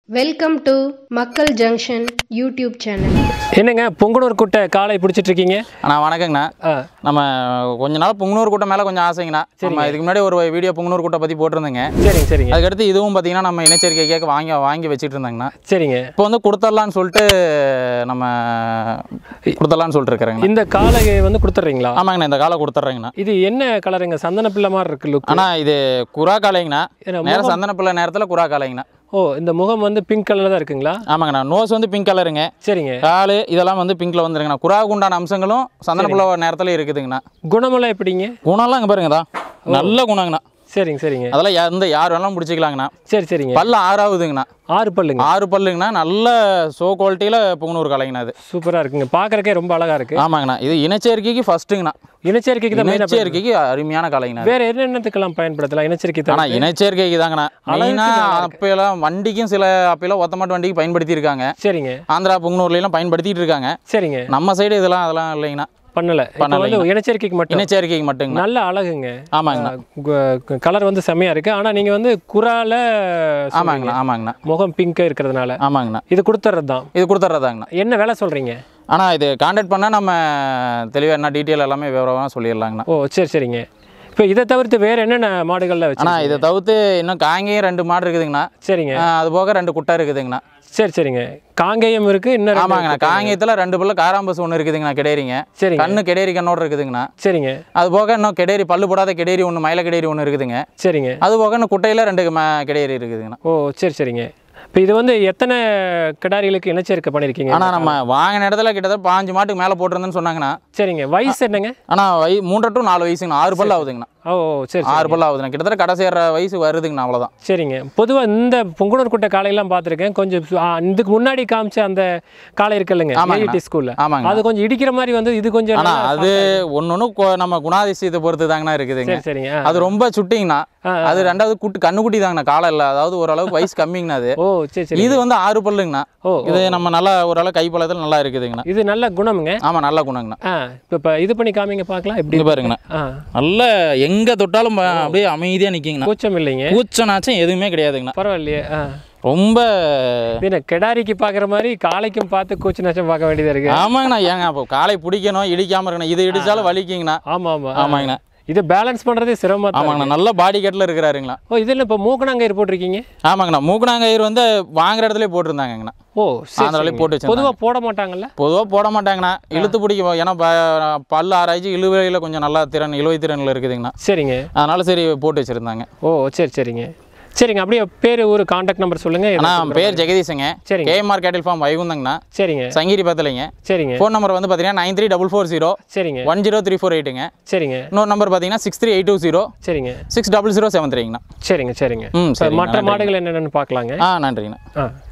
Welcome to மக்கள் junction YouTube channel என்னங்க பொங்கனூர் குட்டை காளை பிடிச்சிட்டு இருக்கீங்க அண்ணா வணக்கங்கண்ணா ஆ நம்ம கொஞ்ச நாள் புங்கனூர் கூட்டம் மேலே கொஞ்சம் ஆசைங்கண்ணா நம்ம இதுக்கு முன்னாடி ஒரு வீடியோ புங்கனூர் கூட்டம் பற்றி போட்டிருந்தேங்க சரிங்க சரிங்க அதுக்கடுத்து இதுவும் பார்த்தீங்கன்னா நம்ம இனச்சரிக்கை கேட்க வாங்கி வாங்கி வச்சுட்டு இருந்தாங்கண்ணா சரிங்க இப்போ வந்து கொடுத்துடலான்னு சொல்லிட்டு நம்ம கொடுத்துடலான்னு சொல்லிட்டு இருக்கிறேங்கண்ணா இந்த காளை வந்து கொடுத்துட்றீங்களா ஆமாங்கண்ணா இந்த காலை கொடுத்துட்றேங்கண்ணா இது என்ன கலருங்க சந்தன பிள்ளை மாதிரி இருக்கு லுக் அண்ணா இது குரா காலைங்கண்ணா ஏன்னா நேரம் சந்தன பிள்ளை நேரத்தில் குரா காலைங்கண்ணா ஓ இந்த முகம் வந்து பிங்க் கலர்ல தான் இருக்குங்களா ஆமாங்கண்ணா நோஸ் வந்து பிங்க் கலருங்க சரிங்க காலு இதெல்லாம் வந்து பிங்க்ல வந்துருங்கண்ணா குராவுக்கு உண்டான அம்சங்களும் சந்தன பிள்ளை நேரத்தில் இருக்குதுங்கண்ணா குணமெல்லாம் எப்படிங்க குணம்லாம் இங்கே பாருங்கதா நல்ல குணங்கண்ணா சரிங்க சரிங்க அதெல்லாம் யா- எந்த யார் வேணாலும் பிடிச்சிக்கலாங்கண்ணா சரி சரிங்க பல்லு ஆறாவதுங்கண்ணா ஆறு பல்லுங்க ஆறு பல்லுங்கண்ணா நல்ல சோ குவாலிட்டியில் புங்கனூர் கலைங்கண்ணா அது சூப்பரா இருக்குங்க பார்க்கறக்கே ரொம்ப அழகா இருக்கு ஆமாங்கண்ணா இது இனச்சேர்க்கைக்கு ஃபஸ்ட்டுங்கண்ணா இனச்சேர்க்கைக்கு தான் மெயினாக இனச்சேர்க்கைக்கு அருமையான கலைங்கண்ணா அது. வேற என்னென்னத்துக்கெல்லாம் பயன்படுத்தலாம் இனச்சேர்க்கை தான் ஆனால் இனச்சேர்க்கைக்கு தாங்கண்ணா மெயினாக அப்போலாம் வண்டிக்கும் சில அப்போலாம் ஒத்தமாட்டு வண்டிக்கு பயன்படுத்தி இருக்காங்க சரிங்க ஆந்திரா புங்கனூர்லாம் பயன்படுத்திட்டு இருக்காங்க சரிங்க நம்ம சைடு இதெல்லாம் அதெல்லாம் இல்லைங்கண்ணா பண்ணல இப்போ வந்து இனச்சேர்க்கைக்கு மட்டும் இனச்சேர்க்கைக்கு மட்டுங்கண்ணா நல்ல அழகுங்க ஆமாங்கண்ணா கலர் வந்து செம்மையா இருக்கு ஆனா நீங்க வந்து குறால ஆமாங்கண்ணா ஆமாங்கண்ணா முகம் பிங்க் இருக்கிறதுனால ஆமாங்கண்ணா இது கொடுத்துறது தான் இது கொடுத்துட்றதாங்கண்ணா என்ன வேலை சொல்றீங்க ஆனால் இது கான்டாக்ட் பண்ணால் நம்ம தெளிவாக என்ன டீட்டெயில் எல்லாமே விவரமாக சொல்லிடலாங்கண்ணா ஓ சரி சரிங்க இப்போ இதை தவிர்த்து வேற என்னென்ன மாடுகள்ல வச்சு ஆனால் இதை தவிர்த்து இன்னும் காங்கேயம் ரெண்டு மாடு இருக்குதுங்கண்ணா சரிங்க ஆ, அது போக ரெண்டு குட்டை இருக்குதுங்கண்ணா சரி சரிங்க காங்கேயம் இருக்கு இன்னும் ரெண்டு ஆமாங்கண்ணா காங்கேயத்தில் ரெண்டு பல்ல காராம்பஸ் ஒன்று இருக்குதுங்கண்ணா கெடேரிங்க சரிங்க கண்ணு கெடேரி கண்ணோட இருக்குதுங்கண்ணா சரிங்க அது போக இன்னும் கெடேரி பல்லு போடாத கெடேரி ஒன்று மயில கெடேரி ஒன்று இருக்குதுங்க சரிங்க அது போக இன்னும் குட்டையில் ரெண்டு ம கெடேரி இருக்குதுங்கண்ணா ஓ சரி சரிங்க இப்போ இது வந்து எத்தனை கிடாரிகளுக்கு இனச்சேர்க்கை பண்ணியிருக்கீங்க ஆனால் நம்ம வாங்கின இடத்துல கிட்டத்தட்ட பாஞ்சு மாட்டுக்கு மேலே போட்டிருந்தேன்னு சொன்னாங்கண்ணா சரிங்க வயசு என்னங்க ஆனால் வை மூன்றரை டு நாலு வயசுங்கண்ணா ஆறு பல்லு ஆகுதுங்கண்ணா ஓ சரி சரி ஆறு பல்லு ஆகுதுண்ணா கிட்டத்தட்ட கடை சேர்ற வயசு வருதுங்கண்ணா அவ்வளோதான் சரிங்க பொதுவாக இந்த பொங்குனர் குட்டை காளையெல்லாம் பார்த்துருக்கேன் கொஞ்சம் சு- ஆ, இதுக்கு முன்னாடி காமிச்ச அந்த காளை இருக்குல்லங்க ஆமாங்கண்ணா. ஏஐடி ஸ்கூலில் ஆமாங்க அது கொஞ்சம் இடிக்கிற மாதிரி வந்து இது கொஞ்சம் ஆனால் நல்லா அது ஒன்று ஒன்று நம்ம குணாதிசயத்தை பொறுத்து தாங்கண்ணா இருக்குதுங்க சரி சரிங்க ஆ. அது ரொம்ப சுட்டிங்கண்ணா ஆ, அது ரெண்டாவது குட்டு கண்ணுக்குட்டி தாங்கண்ணா காலம் இல்லை அதாவது ஓரளவுக்கு வயசு கம்மிங்கண்ணா அது ஓ சரி சரி இது வந்து ஆறு பல்லுங்கண்ணா ஓ இது நம்ம நல்லா ஓரளவு கை பழத்தில் நல்லா இருக்குதுங்கண்ணா இது நல்ல குணமுங்க ஆமாம் நல்ல குணங்கண்ணா ஆ இப்போ இப்போ இது பண்ணி காமிங்க பார்க்கலாம் எப்படி இங்க பாருங்கண்ணா ஆ நல்ல எங்கே தொட்டாலும் ப- அப்படியே அமைதியாக நிற்கிங்கண்ணா கூச்சம் இல்லைங்க கூச்சனாச்சும் எதுவுமே கிடையாதுங்கண்ணா பரவாயில்லையே ஆ ரொம்ப இது என்ன கெடாரிக்கு பார்க்குற மாதிரி காளைக்கும் பார்த்து கூச்சு நச்சம் பார்க்க வேண்டியதாக இருக்கு ஆமாங்கண்ணா ஏங்க அப்போ காலை பிடிக்கணும் இடிக்காமல் இருக்கணும் இது இடிச்சாலும் வலிக்குங்கண்ணா ஆமாம் ஆமாம் ஆமாங்கண்ணா இது பேலன்ஸ் பண்ணுறதே சிரமமாக தான் ஆமாங்கண்ணா நல்ல பாடி கட்டில் இருக்கிறாருங்களா ஓ இதில் இப்போ மூக்கணாங்கயிறு போட்டிருக்கீங்க ஆமாங்கண்ணா மூக்கணாங்கயிறு வந்து வாங்குற இடத்துல போட்டிருந்தாங்கங்கண்ணா ஓ சரி ஆந்திராலே போட்டு வச்சிருந்தாங்க பொதுவாக போட மாட்டாங்கல்ல பொதுவாக போட மாட்டாங்கண்ணா இழுத்து பிடிக்கும் ஏன்னா ப- பல்லு ஆராய்ச்சி இழுவையில் கொஞ்சம் நல்லா திறன் இழுவை திறனில் இருக்குதுங்கண்ணா சரிங்க அதனால சரி போட்டு வச்சுருந்தாங்க ஓ சரி சரிங்க சரிங்க அப்படியே பேர் ஒரு காண்டாக்ட் நம்பர் சொல்லுங்க அண்ணா பேர் ஜெகதீஷுங்க சரிங்க கேஎம்ஆர் கேட்டில் ஃபார்ம் வைகுந்தங்கண்ணா சரிங்க சங்கீரி பத்தலைங்க சரிங்க ஃபோன் நம்பர் வந்து பார்த்தீங்கன்னா nine three double four zero சரிங்க ஒன் ஜீரோ த்ரீ ஃபோர் எயிட்டுங்க சரிங்க இன்னொரு நம்பர் பார்த்தீங்கன்னா six three eight two zero சரிங்க சிக்ஸ் டபுள் ஜீரோ செவன் த்ரீங்கண்ணா சரிங்க சரிங்க ம் சார் சரிங்க மற்ற மாடுகள் என்னென்னு பார்க்கலாங்க ஆ நன்றிங்கண்ணா ஆ